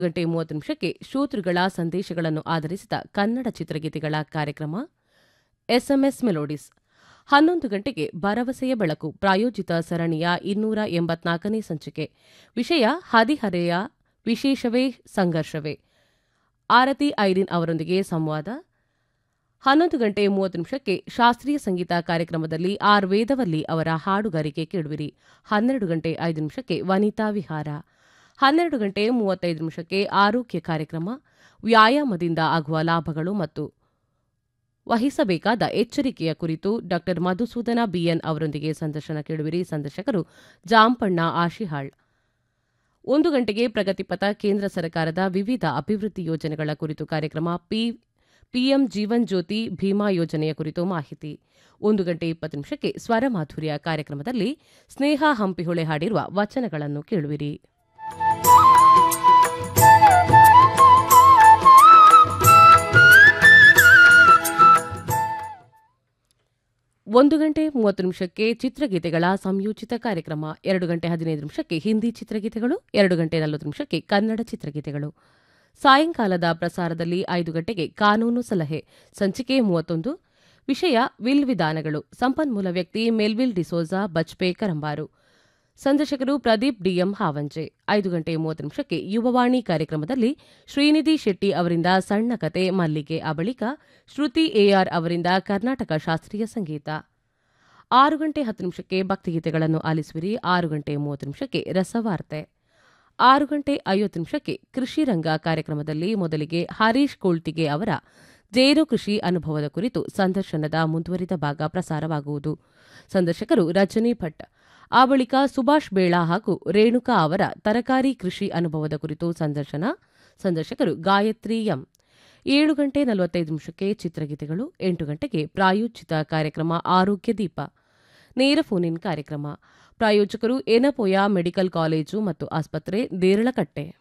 ಗಂಟೆ ಮೂವತ್ತು ನಿಮಿಷಕ್ಕೆ ಶ್ರೋತೃಗಳ ಸಂದೇಶಗಳನ್ನು ಆಧರಿಸಿದ ಕನ್ನಡ ಚಿತ್ರಗೀತೆಗಳ ಕಾರ್ಯಕ್ರಮ ಎಸ್ಎಂಎಸ್ ಮೆಲೋಡಿಸ್ ಹನ್ನೊಂದು ಗಂಟೆಗೆ ಭರವಸೆಯ ಬೆಳಕು ಪ್ರಾಯೋಜಿತ ಸರಣಿಯ ಇನ್ನೂರ ಎಂಬತ್ನಾಲ್ಕನೇ ಸಂಚಿಕೆ ವಿಷಯ ಹದಿಹರೆಯ ವಿಶೇಷವೇ ಸಂಘರ್ಷವೇ ಆರತಿ ಐರಿನ್ ಅವರೊಂದಿಗೆ ಸಂವಾದ ಹನ್ನೊಂದು ಗಂಟೆ ಮೂವತ್ತು ನಿಮಿಷಕ್ಕೆ ಶಾಸ್ತ್ರೀಯ ಸಂಗೀತ ಕಾರ್ಯಕ್ರಮದಲ್ಲಿ ಆರ್ ವೇದವಲ್ಲಿ ಅವರ ಹಾಡುಗಾರಿಕೆ ಕೇಳುವಿರಿ ಹನ್ನೆರಡು ಗಂಟೆ ಐದು ನಿಮಿಷಕ್ಕೆ ವನಿತಾ ವಿಹಾರ ಹನ್ನೆರಡು ಗಂಟೆ ಮೂವತ್ತೈದು ನಿಮಿಷಕ್ಕೆ ಆರೋಗ್ಯ ಕಾರ್ಯಕ್ರಮ ವ್ಯಾಯಾಮದಿಂದ ಆಗುವ ಲಾಭಗಳು ಮತ್ತು ವಹಿಸಬೇಕಾದ ಎಚ್ಚರಿಕೆಯ ಕುರಿತು ಡಾ ಮಧುಸೂದನ ಬಿಎನ್ ಅವರೊಂದಿಗೆ ಸಂದರ್ಶನ ಕೇಳುವಿರಿ ಸಂದರ್ಶಕರು ಜಾಂಪಣ್ಣ ಆಶಿಹಾಳ್ ಒಂದು ಗಂಟೆಗೆ ಪ್ರಗತಿಪಥ ಕೇಂದ್ರ ಸರ್ಕಾರದ ವಿವಿಧ ಅಭಿವೃದ್ಧಿ ಯೋಜನೆಗಳ ಕುರಿತು ಕಾರ್ಯಕ್ರಮ ಪಿ ಪಿಎಂ ಜೀವನ್ ಜ್ಯೋತಿ ಭೀಮಾ ಯೋಜನೆಯ ಕುರಿತು ಮಾಹಿತಿ ಒಂದು ಗಂಟೆ ಇಪ್ಪತ್ತು ನಿಮಿಷಕ್ಕೆ ಸ್ವರ ಮಾಧುರ್ಯ ಕಾರ್ಯಕ್ರಮದಲ್ಲಿ ಸ್ನೇಹ ಹಂಪಿಹೊಳೆ ಹಾಡಿರುವ ವಚನಗಳನ್ನು ಕೇಳುವಿರಿ ಒಂದು ಗಂಟೆ ಮೂವತ್ತು ನಿಮಿಷಕ್ಕೆ ಚಿತ್ರಗೀತೆಗಳ ಸಂಯೋಜಿತ ಕಾರ್ಯಕ್ರಮ ಎರಡು ಗಂಟೆ ಹದಿನೈದು ನಿಮಿಷಕ್ಕೆ ಹಿಂದಿ ಚಿತ್ರಗೀತೆಗಳು ಎರಡು ಗಂಟೆ ನಲವತ್ತು ನಿಮಿಷಕ್ಕೆ ಕನ್ನಡ ಚಿತ್ರಗೀತೆಗಳು ಸಾಯಂಕಾಲದ ಪ್ರಸಾರದಲ್ಲಿ ಐದು ಗಂಟೆಗೆ ಕಾನೂನು ಸಲಹೆ ಸಂಚಿಕೆ ಮೂವತ್ತೊಂದು ವಿಷಯ ವಿಲ್ ವಿಧಾನಗಳು ಸಂಪನ್ಮೂಲ ವ್ಯಕ್ತಿ ಮೆಲ್ವಿಲ್ ಡಿಸೋಜಾ ಬಜ್ಪೆ ಕರಂಬಾರು ಸಂದರ್ಶಕರು ಪ್ರದೀಪ್ ಡಿಎಂ ಹಾವಂಜೆ ಐದು ಗಂಟೆ ಮೂವತ್ತು ನಿಮಿಷಕ್ಕೆ ಯುವವಾಣಿ ಕಾರ್ಯಕ್ರಮದಲ್ಲಿ ಶ್ರೀನಿಧಿ ಶೆಟ್ಟಿ ಅವರಿಂದ ಸಣ್ಣ ಕತೆ ಮಲ್ಲಿಗೆ ಆ ಬಳಿಕ ಶ್ರುತಿ ಎಆರ್ ಅವರಿಂದ ಕರ್ನಾಟಕ ಶಾಸ್ತ್ರೀಯ ಸಂಗೀತ ಆರು ಗಂಟೆ ಹತ್ತು ನಿಮಿಷಕ್ಕೆ ಭಕ್ತಿಗೀತೆಗಳನ್ನು ಆಲಿಸುವಿರಿ ಆರು ಗಂಟೆ ಮೂವತ್ತು ನಿಮಿಷಕ್ಕೆ ರಸವಾರ್ತೆ ಆರು ಗಂಟೆ ಐವತ್ತು ನಿಮಿಷಕ್ಕೆ ಕೃಷಿ ರಂಗ ಕಾರ್ಯಕ್ರಮದಲ್ಲಿ ಮೊದಲಿಗೆ ಹರೀಶ್ ಕೋಳ್ತಿಗೆ ಅವರ ಜೇನು ಕೃಷಿ ಅನುಭವದ ಕುರಿತು ಸಂದರ್ಶನದ ಮುಂದುವರಿದ ಭಾಗ ಪ್ರಸಾರವಾಗುವುದು ಸಂದರ್ಶಕರು ರಜನಿ ಭಟ್ ಆ ಬಳಿಕ ಸುಭಾಷ್ ಬೇಳಾ ಹಾಗೂ ರೇಣುಕಾ ಅವರ ತರಕಾರಿ ಕೃಷಿ ಅನುಭವದ ಕುರಿತು ಸಂದರ್ಶನ ಸಂದರ್ಶಕರು ಗಾಯತ್ರಿ ಎಂ ಏಳು ಗಂಟೆ ನಲವತ್ತೈದು ನಿಮಿಷಕ್ಕೆ ಚಿತ್ರಗೀತೆಗಳು ಎಂಟು ಗಂಟೆಗೆ ಪ್ರಾಯೋಜಿತ ಕಾರ್ಯಕ್ರಮ ಆರೋಗ್ಯ ದೀಪ ನೇರ ಫೋನ್ ಇನ್ ಕಾರ್ಯಕ್ರಮ ಪ್ರಾಯೋಜಕರು ಏನಪೋಯ ಮೆಡಿಕಲ್ ಕಾಲೇಜು ಮತ್ತು ಆಸ್ಪತ್ರೆ ದೇರಳಕಟ್ಟೆ